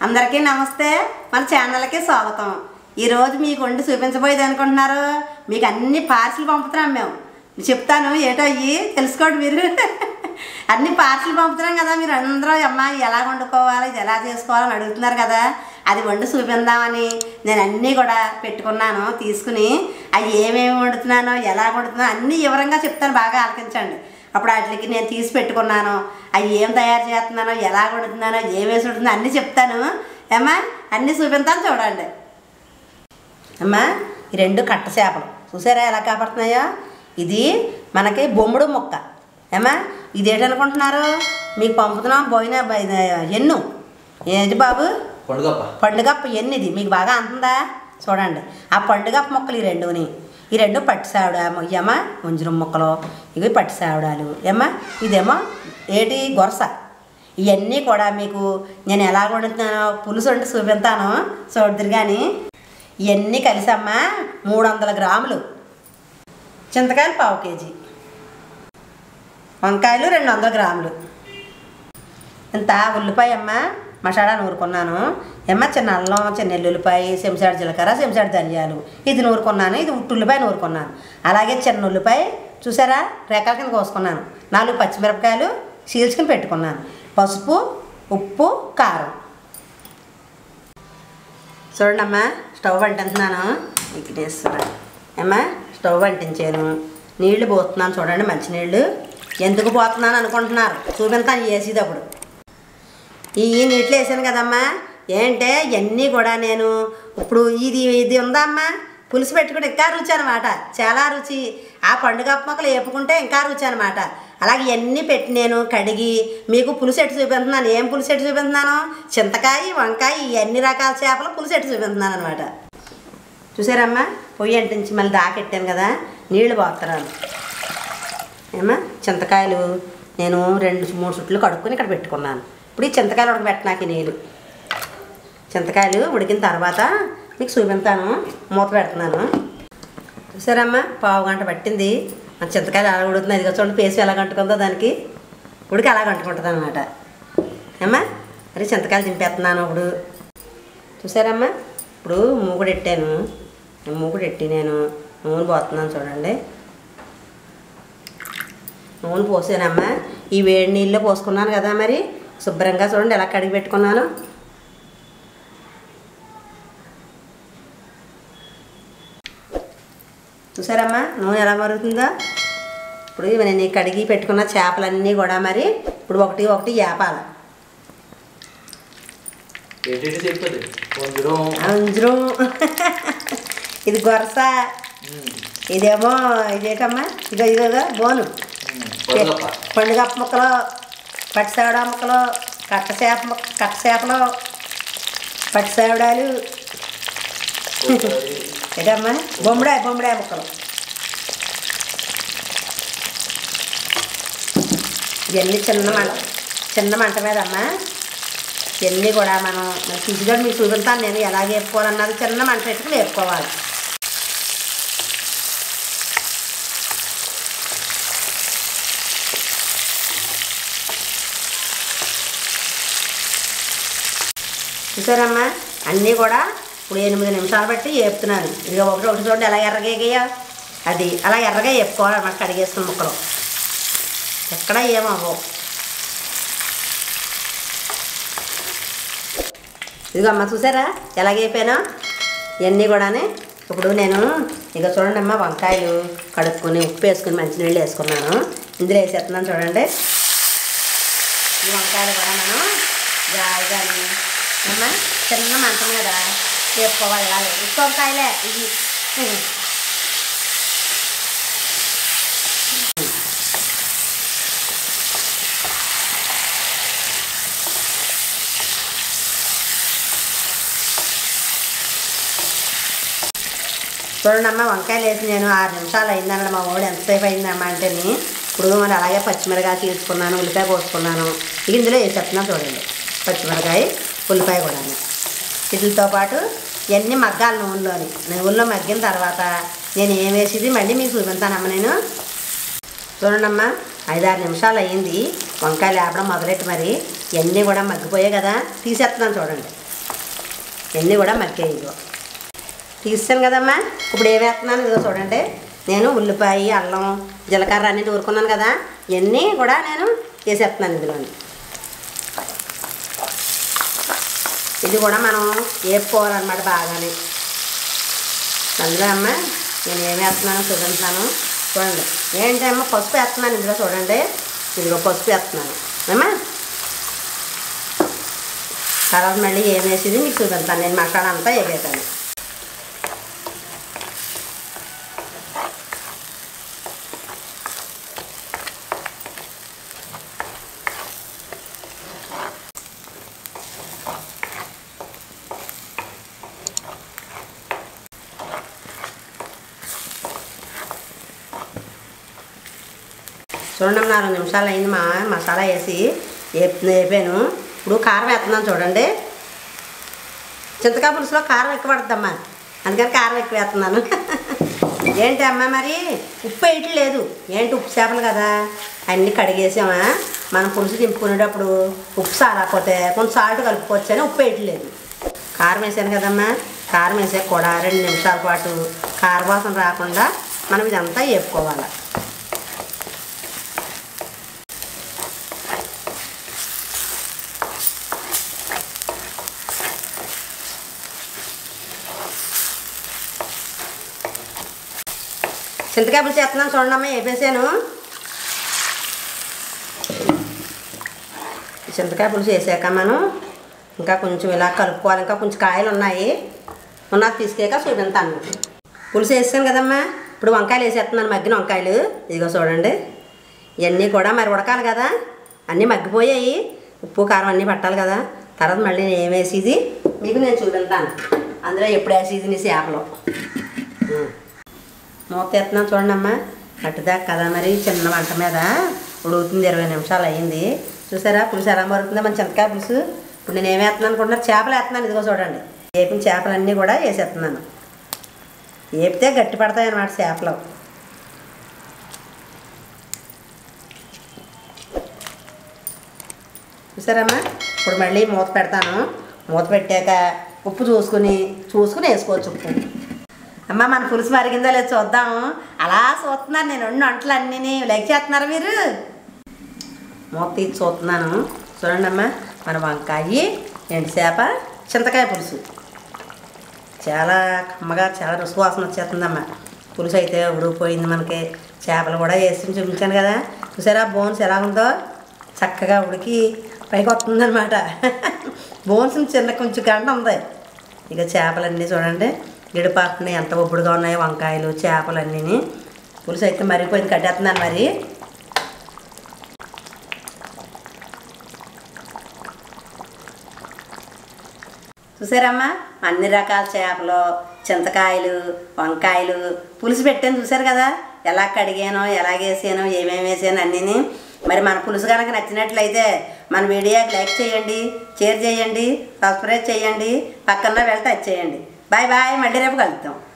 అందరికీ నమస్తే మన ఛానల్కి స్వాగతం ఈరోజు మీకు వండి చూపించబోయేది అనుకుంటున్నారు మీకు అన్ని పార్సిల్ పంపుతున్నాం మేము చెప్తాను ఏటో అయ్యి తెలుసుకోండి మీరు అన్ని పార్సిల్ పంపుతున్నాం కదా మీరు అందరూ అమ్మ ఎలా వండుకోవాలి ఇది ఎలా చేసుకోవాలని అడుగుతున్నారు కదా అది వండి చూపిందామని నేను అన్నీ కూడా పెట్టుకున్నాను తీసుకుని అవి ఏమేమి వండుతున్నానో ఎలా వండుతున్నానో అన్నీ వివరంగా చెప్తాను బాగా ఆలకించండి అప్పుడు వాటికి నేను తీసి పెట్టుకున్నాను అవి ఏం తయారు చేస్తున్నానో ఎలా వండుతున్నానో ఏం వేసి ఉంటుందో అన్నీ చెప్తాను ఏమ్మా అన్నీ చూపిస్తాను చూడండి అమ్మా ఈ రెండు కట్ట చేపలు చూసారా ఎలా కాపాడుతున్నాయో ఇది మనకి బొమ్ముడు ముక్క ఏమ్మా ఇది ఏంటనుకుంటున్నారు మీకు పంపుతున్నాం పోయిన ఎన్ను ఏంటి బాబు పండుగప్ప పండుగప్ప ఎన్ని ఇది మీకు బాగా అంతుందా చూడండి ఆ పండుగప్ప మొక్కలు ఈ రెండుని ఈ రెండు పట్టి సావిడ ఏమా ముంజరం మొక్కలు ఇవి పట్టి సావిడాలు ఏమా ఇదేమో ఏటి గొరస ఇవన్నీ కూడా మీకు నేను ఎలా వండుతున్నానో పులుసు వండి చూపిస్తాను చూడదురు కానీ ఇవన్నీ కలిసమ్మా మూడు వందల గ్రాములు చింతకాయలు పావు కేజీ వంకాయలు రెండు వందల గ్రాములు ఇంత ఉల్లిపాయ అమ్మ మసాలా నూరుకున్నాను ఏమ్మ చిన్న అల్లం చిన్న ఎల్లుల్లిపాయ చెంచాడు జీలకర్ర చెంచాడు ధనియాలు ఇది నూరుకున్నాను ఇది ఉట్టు ఉల్లిపాయ నూరుకున్నాను అలాగే చిన్న ఉల్లిపాయ చూసారా రేఖల కింద కోసుకున్నాను నాలుగు పచ్చిమిరపకాయలు చీల్చుకుని పెట్టుకున్నాను పసుపు ఉప్పు కారం చూడండి అమ్మా స్టవ్ అంటిస్తున్నాను ఇక్కడేస్తున్నా అమ్మా స్టవ్ అంటించాను నీళ్లు పోతున్నాను చూడండి మంచినీళ్ళు ఎందుకు పోతున్నాను అనుకుంటున్నారు చూపిస్తాను వేసేటప్పుడు ఈ నీటిలో వేసాను కదమ్మా ఏంటే ఇవన్నీ కూడా నేను ఇప్పుడు ఇది ఇది ఉందా అమ్మా పులుసు పెట్టుకుంటే ఇంకా రుచి అనమాట చాలా రుచి ఆ పండుగ మొక్కలు వేపుకుంటే ఇంకా రుచి అనమాట అలాగే ఇవన్నీ పెట్టి నేను కడిగి మీకు పులుసు ఎట్టు చూపిస్తున్నాను ఏం పులుసు ఎట్టు చూపిస్తున్నాను చింతకాయ వంకాయ ఇవన్నీ రకాల చేపలు పులుసు ఎట్టు చూపిస్తున్నాను అనమాట చూసారమ్మా పొయ్యి అంటించి మళ్ళీ దాకెట్టాను కదా నీళ్లు పోతున్నాను ఏమా చింతకాయలు నేను రెండు మూడు చుట్లు కడుక్కొని ఇక్కడ పెట్టుకున్నాను ఇప్పుడు ఈ చింతకాయలు ఉడకబెట్టినాక ఈ నీళ్ళు చింతకాయలు ఉడికిన తర్వాత మీకు చూపిస్తాను మూత పెడుతున్నాను చూసారమ్మా పావు గంట పట్టింది మన చింతకాయలు ఎలా ఉడుకుతుంది అది చూడండి పేసి ఎలా కంటుకుందో దానికి ఉడికి అలా కంటుకుంటుంది అనమాట ఏమ్మా మరి చింతకాయలు దింపేస్తున్నాను ఇప్పుడు చూసారమ్మా ఇప్పుడు మూగుడు ఎట్టాను మూగుడు ఎట్టి నేను నూనె పోతున్నాను చూడండి నూనె పోసానమ్మా ఈ వేడి నీళ్ళలో పోసుకున్నాను కదా మరి శుభ్రంగా చూడండి ఎలా కడిగి పెట్టుకున్నాను చూసారమ్మా నూనె ఎలా మరుగుతుందో ఇప్పుడు ఇవి నేను ఈ కడిగి పెట్టుకున్న చేపలన్నీ కూడా మరి ఇప్పుడు ఒకటి ఒకటి వేపాల ఏంటి చెప్పదు కొందరం అంజరం ఇది గొరస ఇదేమో ఇదేటమ్మా ఇదో ఇదో బోను పండుగప్ప పండుగప్ప ముక్కలు పట్టిసేవడ ముక్కలు కట్ట చేప ముక్క కట్ట చేపలు పట్టిసేవడాలు ఏటమ్మా బొమ్మడాయి బొమ్మడాయి ముక్కలు ఇవన్నీ చిన్న మంట చిన్న మంట మీద అమ్మా ఇవన్నీ కూడా మనం మన తీసుకొని మీకు చూపిస్తాను నేను ఎలా వేపుకోవాలన్నది చిన్న మంట పెట్టుకుని వేపుకోవాలి చూసారమ్మా అన్నీ కూడా ఇప్పుడు ఎనిమిది నిమిషాలు బట్టి వేపుతున్నాను ఇక ఒకటి ఒకటి చూడండి ఎలా ఎర్రగేగయా అది అలా ఎర్రగా వేపుకోవాలన్నమాట కడిగేసుకున్న ముక్కలు ఎక్కడ ఏమవ్వవు ఇదిగో అమ్మ చూసారా ఎలా వేపానో ఇవన్నీ కూడానే ఇప్పుడు నేను ఇక చూడండి అమ్మ వంకాయలు కడుక్కొని ఉప్పు వేసుకుని మంచినీళ్ళు వేసుకున్నాను ఇందులో వేసేస్తున్నాను చూడండి ఈ వంకాయలు కూడా మనం జాయిగాని అమ్మ చిన్న మంట మీద వేపుకోవాలి ఇలా ఉప్పు వంకాయలే ఇవి చూడండి అమ్మ వంకాయలు వేసి నేను ఆరు నిమిషాలు అయిందన్నాడు మా వాడు ఎంతసేపు అయిందమ్మా అంటేని ఇప్పుడు మరి అలాగే పచ్చిమిరకాయ తీసుకున్నాను ఉల్లిపాయ కోసుకున్నాను ఇక ఇందులో వేసేస్తున్నాను చూడండి పచ్చిమిరకాయ ఉల్లిపాయ కూడా వీటితో పాటు ఇవన్నీ మగ్గాలి నూనెలోని నూనెలో మగ్గిన తర్వాత నేను ఏం వేసేది మళ్ళీ మీకు చూపిస్తానమ్మ నేను చూడండమ్మా ఐదారు నిమిషాలు అయ్యింది వంకాయలు వేపడం మొదలెట్టి మరి ఇవన్నీ కూడా మగ్గిపోయాయి కదా తీసేస్తున్నాను చూడండి ఇవన్నీ కూడా మగ్గాయి ఇదిగో తీసాను కదమ్మా ఇప్పుడు ఏం వేస్తున్నాను ఇదిగో చూడండి నేను ఉల్లిపాయ అల్లం జీలకర్ర అన్ని ఊరుకున్నాను కదా ఇవన్నీ కూడా నేను వేసేస్తున్నాను ఇందులోని ఇది కూడా మనం వేపుకోవాలన్నమాట బాగానే అందులో అమ్మ నేను ఏం వేస్తున్నానో చూపిస్తున్నాను చూడండి ఏంటి అమ్మ పసుపు వేస్తున్నాను ఇందులో చూడండి ఇదిగో పసుపు వేస్తున్నాను అమ్మా తర్వాత మళ్ళీ ఏం వేసేది మీకు చూపిస్తాను నేను మసాలా అంతా వేసాను చూడండి అమ్మ, నాలుగు నిమిషాలు అయింది మా మసాలా వేసి వేపు వేపాను ఇప్పుడు కారం వేస్తున్నాను చూడండి చింతకాయ పులుసులో కారం ఎక్కువ పడుతుందమ్మా అందుకని కారం ఎక్కువ వేస్తున్నాను ఏంటి అమ్మ మరి ఉప్పు వేయటం లేదు ఏంటి ఉప్పు చేపలు కదా అన్నీ కడిగేసామా మనం పులుసు దింపుకునేటప్పుడు ఉప్పు సాలకపోతే కొంచెం సాల్ట్ కలుపుకోవచ్చు అని ఉప్పు వేయటం లేదు కారం వేసాను కదమ్మా కారం వేసాక కూడా రెండు నిమిషాల పాటు కారవాసన రాకుండా మనం ఇదంతా వేపుకోవాలి చింతకాయ పులుసు చేస్తున్నాను చూడండి అమ్మ వేపేసాను చింతకాయ పులుసు వేసాక మనం ఇంకా కొంచెం ఇలా కలుపుకోవాలి ఇంకా కొంచెం కాయలు ఉన్నాయి ఉన్నది తీసుకేక చూపిస్తాను పులుసు వేసాను కదమ్మా ఇప్పుడు వంకాయలు వేసేస్తున్నాను మగ్గిన వంకాయలు ఇదిగో చూడండి ఇవన్నీ కూడా మరి ఉడకాలి కదా అన్నీ మగ్గిపోయాయి ఉప్పు కారం అన్నీ పట్టాలి కదా తర్వాత మళ్ళీ నేను ఏం వేసేది మీకు నేను చూపిస్తాను అందులో ఎప్పుడు వేసేది నీ చేపలో ఉం. మూత ఎత్తున్నాం చూడండి అమ్మా అట్టుదాకా కదా మరి చిన్న వంట మీద ఉడుకుతుంది ఇరవై నిమిషాలు అయ్యింది చూసారా పులుసు ఎలా మరుగుతుందో మన చింతకాయ పులుసు ఇప్పుడు నేను ఏం వేస్తున్నాను అనుకుంటున్నారు చేపలు వేస్తున్నాను ఇదిగో చూడండి వేపిన చేపలన్నీ కూడా వేసేస్తున్నాను వేపితే గట్టి పడతాయి అన్నమాట చేపలు చూసారమ్మా ఇప్పుడు మళ్ళీ మూత పెడతాను మూత పెట్టాక ఉప్పు చూసుకుని చూసుకుని వేసుకోవచ్చు ఉప్పు అమ్మ మన పులుసు మరిగిందో లేదో చూద్దాం అలా చూస్తున్నారు నేను రెండు వంటలు అన్నీ లైక్ చేస్తున్నారా మీరు మూత తీసి చూస్తున్నాను చూడండి అమ్మ మన వంకాయ ఎండు చేప చింతకాయ పులుసు చాలా కమ్మగా చాలా రుసువాసన వచ్చేస్తుందమ్మా పులుసు అయితే ఉడికిపోయింది మనకి చేపలు కూడా వేసి చూపించాను కదా చూసారా బోన్స్ ఎలా ఉందో చక్కగా ఉడికి పైకి వస్తుందన్నమాట బోన్స్ చిన్న కొంచెం గంట ఉంది ఇక చేపలన్నీ చూడండి గిడిపాకుని ఎంత ఒప్పుడుగా ఉన్నాయో వంకాయలు చేపలు అన్నీ పులుసు అయితే మరిగిపోయింది కట్టేస్తున్నాను మరి చూసారమ్మా అన్ని రకాల చేపలు చింతకాయలు వంకాయలు పులుసు పెట్టాను చూసారు కదా ఎలా కడిగానో ఎలా వేసానో ఏమేమి వేసానో అన్నీని మరి మన పులుసు కనుక నచ్చినట్లయితే మన వీడియోకి లైక్ చేయండి షేర్ చేయండి సబ్స్క్రైబ్ చేయండి పక్కన వెళ్తే టచ్ చేయండి బాయ్ బాయ్ మళ్ళీ రేపు కలుద్దాం